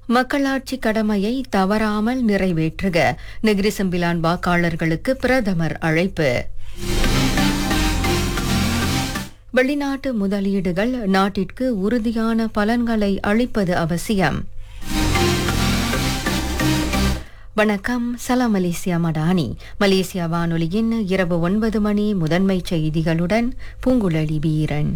மக்களாட்சி கடமையை தவறாமல் நிறைவேற்றுக நெகிரிசம்பிலான் வாக்காளர்களுக்கு பிரதமர் அழைப்பு வெளிநாட்டு முதலீடுகள் நாட்டிற்கு உறுதியான பலன்களை அளிப்பது அவசியம் வணக்கம் சலாம் மலேசியா மடானி மலேசியா வானொலியின் இரவு ஒன்பது மணி முதன்மை செய்திகளுடன் பூங்குழலி வீரன்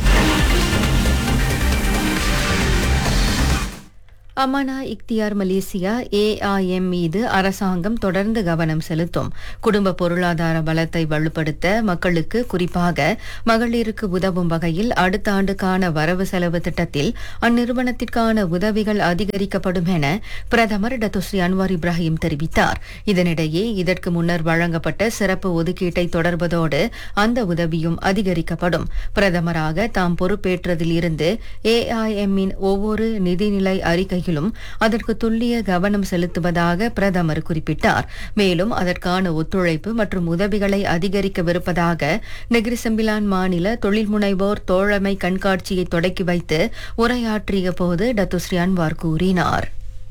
அமானா இக்தியார் மலேசியா ஏஐஎம் மீது அரசாங்கம் தொடர்ந்து கவனம் செலுத்தும் குடும்ப பொருளாதார பலத்தை வலுப்படுத்த மக்களுக்கு குறிப்பாக மகளிருக்கு உதவும் வகையில் அடுத்த ஆண்டுக்கான வரவு செலவு திட்டத்தில் அந்நிறுவனத்திற்கான உதவிகள் அதிகரிக்கப்படும் என பிரதமர் டத்துஸ்ரீ அன்வார் இப்ராஹிம் தெரிவித்தார் இதனிடையே இதற்கு முன்னர் வழங்கப்பட்ட சிறப்பு ஒதுக்கீட்டை தொடர்வதோடு அந்த உதவியும் அதிகரிக்கப்படும் பிரதமராக தாம் பொறுப்பேற்றதில் இருந்து ஏஐஎம்மின் ஒவ்வொரு நிதிநிலை அறிக்கை வகையிலும் அதற்கு துல்லிய கவனம் செலுத்துவதாக பிரதமர் குறிப்பிட்டார் மேலும் அதற்கான ஒத்துழைப்பு மற்றும் உதவிகளை அதிகரிக்கவிருப்பதாக நெகிரிசம்பிலான் மாநில தொழில் முனைவோர் தோழமை கண்காட்சியை தொடக்கி வைத்து உரையாற்றிய போது டத்துஸ்ரீ அன்வார் கூறினார்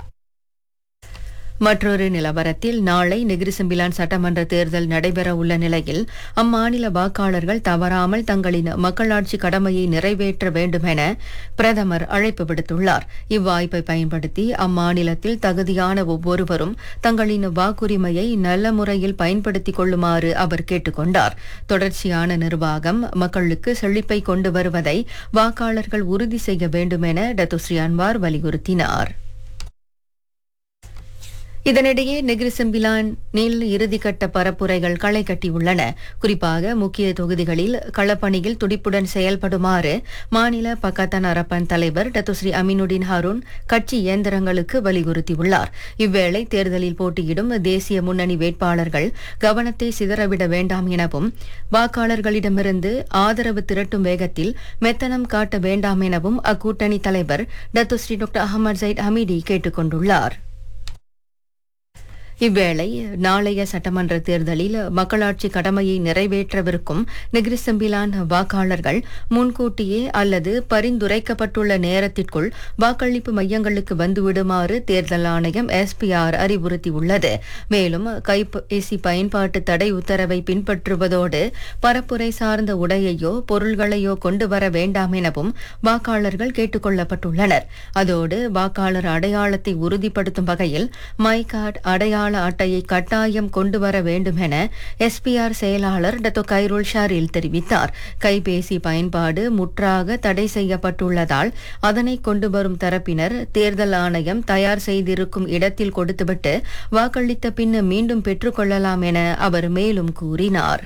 மற்றொரு நிலவரத்தில் நாளை நெகிரிசம்பிலான் சட்டமன்ற தேர்தல் நடைபெற உள்ள நிலையில் அம்மாநில வாக்காளர்கள் தவறாமல் தங்களின் மக்களாட்சி கடமையை நிறைவேற்ற வேண்டும் என பிரதமர் அழைப்பு விடுத்துள்ளார் இவ்வாய்ப்பை பயன்படுத்தி அம்மாநிலத்தில் தகுதியான ஒவ்வொருவரும் தங்களின் வாக்குரிமையை நல்ல முறையில் பயன்படுத்திக் கொள்ளுமாறு அவர் கேட்டுக்கொண்டார் தொடர்ச்சியான நிர்வாகம் மக்களுக்கு செழிப்பை கொண்டு வருவதை வாக்காளர்கள் உறுதி செய்ய வேண்டும் என டத்துஸ்ரீ அன்வார் வலியுறுத்தினார் இதனிடையே நெகிரிசம்பிலான் நீல் இறுதிக்கட்ட பரப்புரைகள் களை கட்டியுள்ளன குறிப்பாக முக்கிய தொகுதிகளில் களப்பணியில் துடிப்புடன் செயல்படுமாறு மாநில பக்கத்தான் அரப்பன் தலைவர் டத்துஸ்ரீ அமீனுddin ஹாரூன் கட்சி இயந்திரங்களுக்கு வலியுறுத்தியுள்ளார் இவ்வேளை தேர்தலில் போட்டியிடும் தேசிய முன்னணி வேட்பாளர்கள் கவனத்தை சிதறவிட வேண்டாம் எனவும் வாக்காளர்களிடமிருந்து ஆதரவு திரட்டும் வேகத்தில் மெத்தனம் காட்ட வேண்டாம் எனவும் அக்கூட்டணி தலைவர் Datuk Seri doctor Ahmad Zahid Hamidi கேட்டுக் கொண்டுள்ளார் இவ்வேளை நாளைய சட்டமன்ற தேர்தலில் மக்களாட்சி கடமையை நிறைவேற்றவிருக்கும் நெகிரிசம்பிலான் வாக்காளர்கள் முன்கூட்டியே அல்லது பரிந்துரைக்கப்பட்டுள்ள நேரத்திற்குள் வாக்களிப்பு மையங்களுக்கு வந்துவிடுமாறு தேர்தல் ஆணையம் எஸ்பிஆர் அறிவுறுத்தியுள்ளது மேலும் கைபேசி பயன்பாட்டு தடை உத்தரவை பின்பற்றுவதோடு பரப்புரை சார்ந்த உடையையோ பொருள்களையோ கொண்டு வர வேண்டாம் எனவும் வாக்காளர்கள் கேட்டுக் கொள்ளப்பட்டுள்ளனர் அதோடு வாக்காளர் அடையாளத்தை உறுதிப்படுத்தும் வகையில் மை கார்டு அடையாள அடையாள அட்டையை கட்டாயம் கொண்டு வர வேண்டும் என எஸ்பிஆர் செயலாளர் டத்தோ கைருல் ஷாரில் தெரிவித்தார் கைபேசி பயன்பாடு முற்றாக தடை செய்யப்பட்டுள்ளதால் அதனை கொண்டு வரும் தரப்பினர் தேர்தல் ஆணையம் தயார் செய்திருக்கும் இடத்தில் கொடுத்துவிட்டு வாக்களித்த பின் மீண்டும் பெற்றுக்கொள்ளலாம் என அவர் மேலும் கூறினார்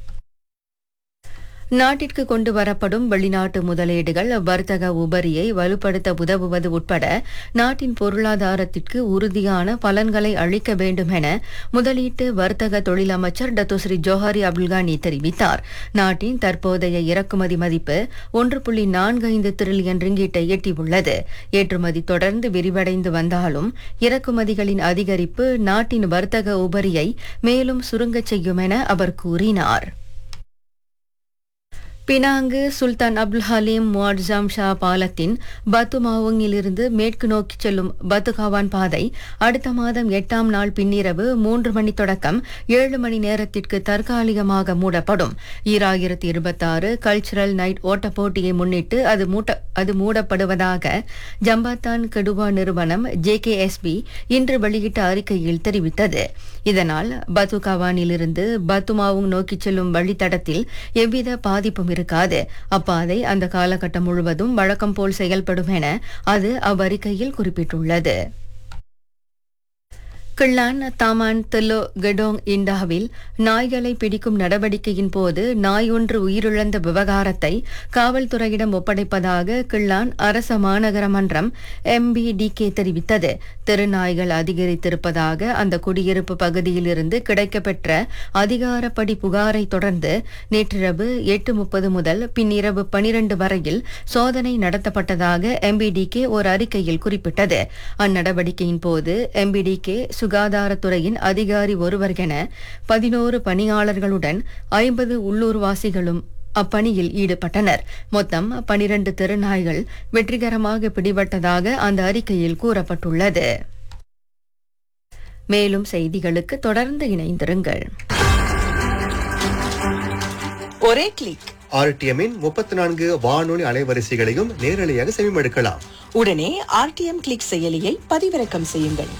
நாட்டிற்கு கொண்டு வரப்படும் வெளிநாட்டு முதலீடுகள் வர்த்தக உபரியை வலுப்படுத்த உதவுவது உட்பட நாட்டின் பொருளாதாரத்திற்கு உறுதியான பலன்களை அளிக்க வேண்டும் என முதலீட்டு வர்த்தக தொழில் அமைச்சர் டத்துஸ்ரீ ஜோஹாரி அப்துல்கானி தெரிவித்தார் நாட்டின் தற்போதைய இறக்குமதி மதிப்பு ஒன்று புள்ளி நான்கு ஐந்து திரில்லியன் ரிங்கீட்டை எட்டியுள்ளது ஏற்றுமதி தொடர்ந்து விரிவடைந்து வந்தாலும் இறக்குமதிகளின் அதிகரிப்பு நாட்டின் வர்த்தக உபரியை மேலும் சுருங்கச் செய்யும் என அவர் கூறினார் Penang Sultan Abdul Halim Muadzam Shah பாலத்தின் பத்துமாவுங்கிலிருந்து மேற்கு நோக்கி செல்லும் பத்துகாவான் பாதை அடுத்த மாதம் எட்டாம் நாள் பின்னிரவு மூன்று மணி தொடக்கம் ஏழு மணி நேரத்திற்கு தற்காலிகமாக மூடப்படும் ஈராயிரத்தி இருபத்தாறு கல்ச்சுரல் நைட் ஓட்டப் போட்டியை முன்னிட்டு அது மூட்ட அது மூடப்படுவதாக ஜம்பாத்தான் கெடுவா நிறுவனம் ஜேகேஎஸ்பி இன்று வெளியிட்ட அறிக்கையில் தெரிவித்தது இதனால் பத்துகாவானிலிருந்து பத்துமாவுங் நோக்கி செல்லும் வழித்தடத்தில் எவ்வித பாதிப்பும் இருக்காது அப்பாதை அந்த காலகட்டம் முழுவதும் வழக்கம் போல் செயல்படும் என அது அவ்வறிக்கையில் குறிப்பிட்டுள்ளது கிள்ளான் தாமான் தெல்லோ கெடோங் இண்டாவில் நாய்களை பிடிக்கும் நடவடிக்கையின் போது நாய் ஒன்று உயிரிழந்த விவகாரத்தை காவல்துறையிடம் ஒப்படைப்பதாக கிள்ளான் அரச மாநகர மன்றம் எம்பிடிகே தெரிவித்தது தெருநாய்கள் அதிகரித்திருப்பதாக அந்த குடியிருப்பு பகுதியிலிருந்து கிடைக்கப்பெற்ற அதிகாரப்படி புகாரை தொடர்ந்து நேற்றிரவு எட்டு முப்பது முதல் பின்னிரவு பனிரண்டு வரையில் சோதனை நடத்தப்பட்டதாக எம்பிடிகே ஒரு அறிக்கையில் குறிப்பிட்டது அந்நடவடிக்கையின் போது எம்பிடிகே சுகாதாரத்துறையின் அதிகாரி ஒருவர் என பதினோரு பணியாளர்களுடன் ஐம்பது உள்ளூர்வாசிகளும் அப்பணியில் ஈடுபட்டனர் மொத்தம் பனிரண்டு தெருநாய்கள் வெற்றிகரமாக பிடிபட்டதாக அந்த அறிக்கையில் கூறப்பட்டுள்ளது மேலும் செய்திகளுக்கு தொடர்ந்து இணைந்திருங்கள் ஒரே கிளிக் ஆர்டிஎம்மின் முப்பத்தி நான்கு வானொலி அலைவரிசைகளையும் நேரலையாக செவிமடுக்கலாம் உடனே ஆர்டிஎம் கிளிக் செயலியை பதிவிறக்கம் செய்யுங்கள்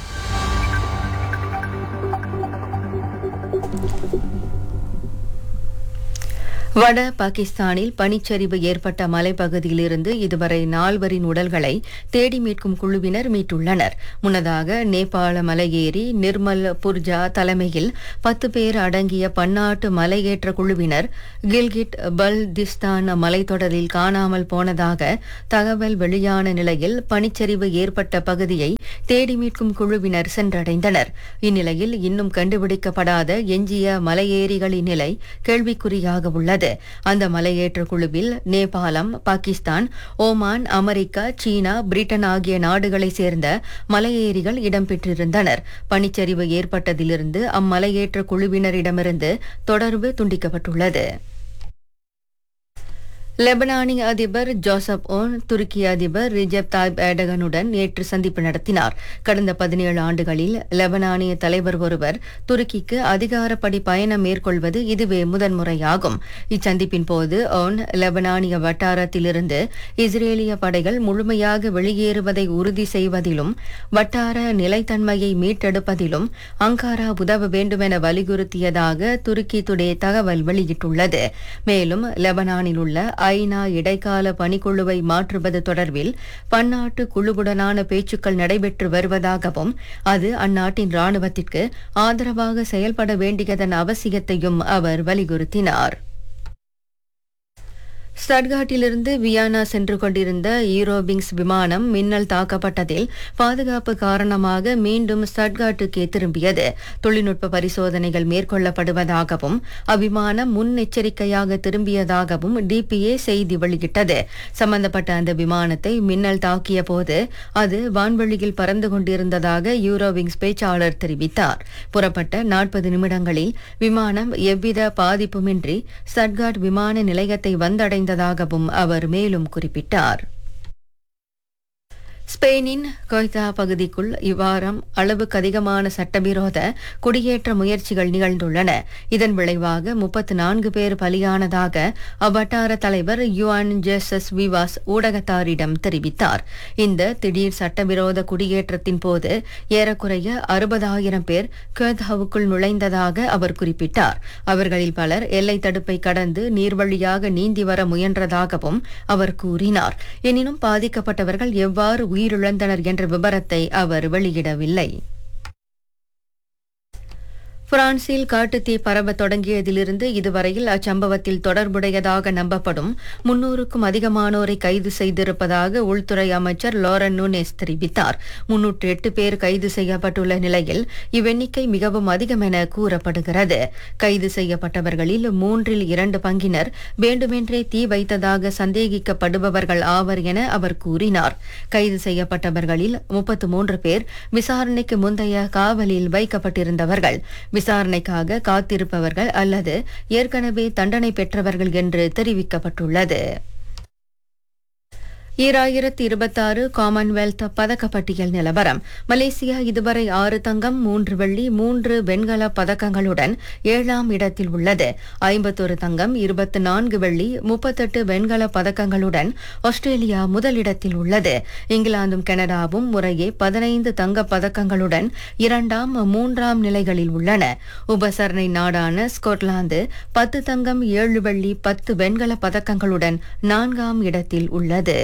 வட பாகிஸ்தானில் பனிச்சரிவு ஏற்பட்ட மலைப்பகுதியிலிருந்து இதுவரை நால்வரின் உடல்களை தேடி மீட்கும் குழுவினர் மீட்டுள்ளனர் முன்னதாக நேபாள மலையேறி நிர்மல் புர்ஜா தலைமையில் பத்து பேர் அடங்கிய பன்னாட்டு மலையேற்ற குழுவினர் கில்கிட் பல்திஸ்தான் மலைத்தொடரில் காணாமல் போனதாக தகவல் வெளியான நிலையில் பனிச்சரிவு ஏற்பட்ட பகுதியை தேடி மீட்கும் குழுவினர் சென்றடைந்தனர் இந்நிலையில் இன்னும் கண்டுபிடிக்கப்படாத எஞ்சிய மலையேறிகளின் நிலை கேள்விக்குறியாக உள்ளது அந்த மலையேற்ற குழுவில் நேபாளம் Pakistan Oman America China Britain ஆகிய நாடுகளைச் சேர்ந்த மலையேறிகள் இடம்பெற்றிருந்தனர் பனிச்சரிவு ஏற்பட்டதிலிருந்து அம்மலையேற்ற குழுவினரிடமிருந்து தொடர்பு துண்டிக்கப்பட்டுள்ளது லெபனானி அதிபர் ஜோசப் ஓன் துருக்கி அதிபர் ரிஜப் தாய்ப் ஏர்டகனுடன் நேற்று சந்திப்பு நடத்தினார் கடந்த பதினேழு ஆண்டுகளில் லெபனானிய தலைவர் ஒருவர் துருக்கிக்கு அதிகாரப்படி பயணம் மேற்கொள்வது இதுவே முதன்முறையாகும் இச்சந்திப்பின் போது ஓன் லெபனானிய வட்டாரத்திலிருந்து இஸ்ரேலிய படைகள் முழுமையாக வெளியேறுவதை உறுதி செய்வதிலும் வட்டார நிலைத்தன்மையை மீட்டெடுப்பதிலும் அங்காரா உதவ வேண்டுமென வலியுறுத்தியதாக துருக்கி டுடே தகவல் வெளியிட்டுள்ளது மேலும் லெபனானில் உள்ள ஐநா இடைக்கால பணிக்குழுவை மாற்றுவது தொடர்பில் பன்னாட்டு குழுவுடனான பேச்சுக்கள் நடைபெற்று வருவதாகவும் அது அந்நாட்டின் ராணுவத்திற்கு ஆதரவாக செயல்பட வேண்டியதன் அவசியத்தையும் அவர் வலியுறுத்தினார் ஸ்டட்காட்டிலிருந்து வியானா சென்று கொண்டிருந்த ஈரோபிங்ஸ் விமானம் மின்னல் தாக்கப்பட்டதில் பாதுகாப்பு காரணமாக மீண்டும் ஸ்டட்காட்டுக்கே திரும்பியது தொழில்நுட்ப பரிசோதனைகள் மேற்கொள்ளப்படுவதாகவும் அவ்விமானம் முன்னெச்சரிக்கையாக திரும்பியதாகவும் டிபிஏ செய்தி வெளியிட்டது சம்பந்தப்பட்ட அந்த விமானத்தை மின்னல் தாக்கிய போது அது வான்வெளியில் பறந்து கொண்டிருந்ததாக யூரோவிங்ஸ் பேச்சாளர் தெரிவித்தார் புறப்பட்ட நாற்பது நிமிடங்களில் விமானம் எவ்வித பாதிப்புமின்றி ஸ்டட்காட் விமான நிலையத்தை வந்தடைந்ததாகவும் அவர் மேலும் குறிப்பிட்டார் ஸ்பெயினின் கொய்தா பகுதிக்குள் இவ்வாரம் அளவுக்கு அதிகமான சட்டவிரோத குடியேற்ற முயற்சிகள் நிகழ்ந்துள்ளன இதன் விளைவாக முப்பத்து நான்கு பேர் பலியானதாக அவ்வட்டார தலைவர் யுவான் ஜெசஸ் விவாஸ் ஊடகத்தாரிடம் தெரிவித்தார் இந்த திடீர் சட்டவிரோத குடியேற்றத்தின் போது ஏறக்குறைய அறுபதாயிரம் பேர் கொய்தாவுக்குள் நுழைந்ததாக அவர் குறிப்பிட்டார் அவர்களில் பலர் எல்லை தடுப்பை கடந்து நீர்வழியாக நீந்தி வர முயன்றதாகவும் அவர் கூறினார் எனினும் பாதிக்கப்பட்டவர்கள் எவ்வாறு உயிரிழந்தனர் என்ற விபரத்தை அவர் வெளியிடவில்லை பிரான்சில் காட்டுத்தீ பரவ தொடங்கியதிலிருந்து இதுவரையில் அச்சம்பவத்தில் தொடர்புடையதாக நம்பப்படும் முன்னூறுக்கும் அதிகமானோரை கைது செய்திருப்பதாக உள்துறை அமைச்சர் லோரன் நூனேஸ் தெரிவித்தார் முன்னூற்று எட்டு பேர் கைது செய்யப்பட்டுள்ள நிலையில் இவ்வெண்ணிக்கை மிகவும் அதிகம் என கூறப்படுகிறது கைது செய்யப்பட்டவர்களில் மூன்றில் இரண்டு பங்கினர் வேண்டுமென்றே தீ வைத்ததாக சந்தேகிக்கப்படுபவர்கள் ஆவர் என அவர் கூறினார் கைது செய்யப்பட்டவர்களில் முப்பத்து மூன்று பேர் விசாரணைக்கு முந்தைய காவலில் வைக்கப்பட்டிருந்தவர்கள் விசாரணைக்காக காத்திருப்பவர்கள் அல்லது ஏற்கனவே தண்டனை பெற்றவர்கள் என்று தெரிவிக்கப்பட்டுள்ளது ஈராயிரத்தி இருபத்தாறு காமன்வெல்த் பதக்கப்பட்டியல் நிலவரம் மலேசியா இதுவரை ஆறு தங்கம் மூன்று வெள்ளி மூன்று வெண்கல பதக்கங்களுடன் ஏழாம் இடத்தில் உள்ளது ஐம்பத்தொரு தங்கம் இருபத்தி நான்கு வெள்ளி முப்பத்தெட்டு வெண்கல பதக்கங்களுடன் ஆஸ்திரேலியா முதலிடத்தில் உள்ளது இங்கிலாந்தும் கனடாவும் முறையே பதினைந்து தங்க பதக்கங்களுடன் இரண்டாம் மூன்றாம் நிலைகளில் உள்ளன உபசரணை நாடான ஸ்கொட்லாந்து பத்து தங்கம் ஏழு வெள்ளி பத்து வெண்கல பதக்கங்களுடன் நான்காம் இடத்தில் உள்ளது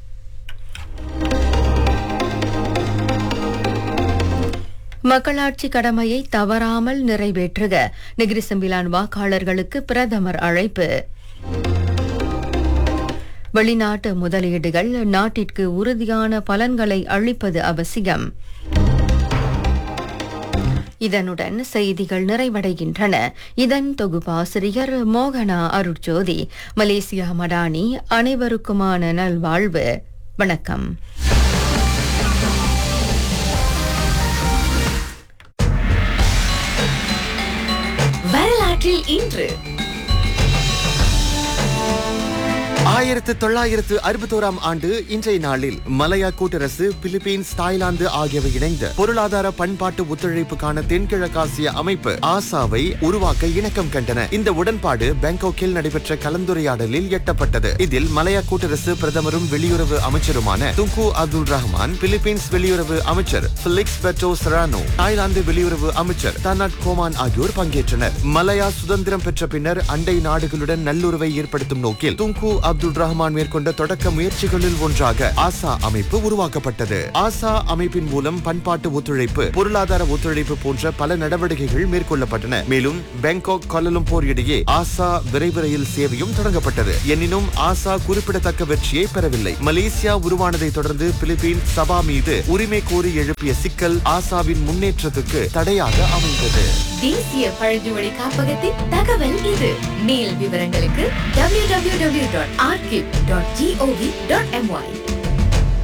மக்களாட்சி கடமையை தவறாமல் நிறைவேற்றுக நெகிரிசம்பிலான் வாக்காளர்களுக்கு பிரதமர் அழைப்பு வெளிநாட்டு முதலீடுகள் நாட்டிற்கு உறுதியான பலன்களை அளிப்பது அவசியம் இதனுடன் செய்திகள் நிறைவடைகின்றன இதன் தொகுப்பாசிரியர் மோகனா அருட்ஜோதி மலேசியா மடானி அனைவருக்குமான நல்வாழ்வு வணக்கம் வரலாற்றில் இன்று ஆயிரத்து தொள்ளாயிரத்து அறுபத்தோராம் ஆண்டு இன்றைய நாளில் மலையா கூட்டரசு பிலிப்பீன்ஸ் தாய்லாந்து ஆகியவை இணைந்து பொருளாதார பண்பாட்டு ஒத்துழைப்புக்கான தென்கிழக்காசிய அமைப்பு ஆசாவை உருவாக்க இணக்கம் கண்டன இந்த உடன்பாடு பேங்காக்கில் நடைபெற்ற கலந்துரையாடலில் எட்டப்பட்டது இதில் மலையா கூட்டரசு பிரதமரும் வெளியுறவு அமைச்சருமான துங்கு அப்துல் ரஹ்மான் பிலிப்பீன்ஸ் வெளியுறவு அமைச்சர் பிலிக்ஸ் பெட்டோ சரானோ தாய்லாந்து வெளியுறவு அமைச்சர் தனாட் கோமான் ஆகியோர் பங்கேற்றனர் மலையா சுதந்திரம் பெற்ற பின்னர் அண்டை நாடுகளுடன் நல்லுறவை ஏற்படுத்தும் நோக்கில் துங்கு அப்துல் ரஹ்மான் மேற்கொண்ட தொடக்க முயற்சிகளில் ஒன்றாக ஆசா அமைப்பு உருவாக்கப்பட்டது ஆசா அமைப்பின் மூலம் பண்பாட்டு ஒத்துழைப்பு பொருளாதார ஒத்துழைப்பு போன்ற பல நடவடிக்கைகள் மேற்கொள்ளப்பட்டன மேலும் பேங்காக் கோலலம்பூர் இடையே ஆசா விரைவு ரயில் சேவையும் தொடங்கப்பட்டது எனினும் ஆசா குறிப்பிடத்தக்க வெற்றியை பெறவில்லை மலேசியா உருவானதை தொடர்ந்து பிலிப்பீன் சபா மீது உரிமை கோரி எழுப்பிய சிக்கல் ஆசாவின் முன்னேற்றத்துக்கு தடையாக அமைந்தது தேசிய பழங்குடி காப்பகத்தின் தகவல் இது மேல் விவரங்களுக்கு www.archive.gov.my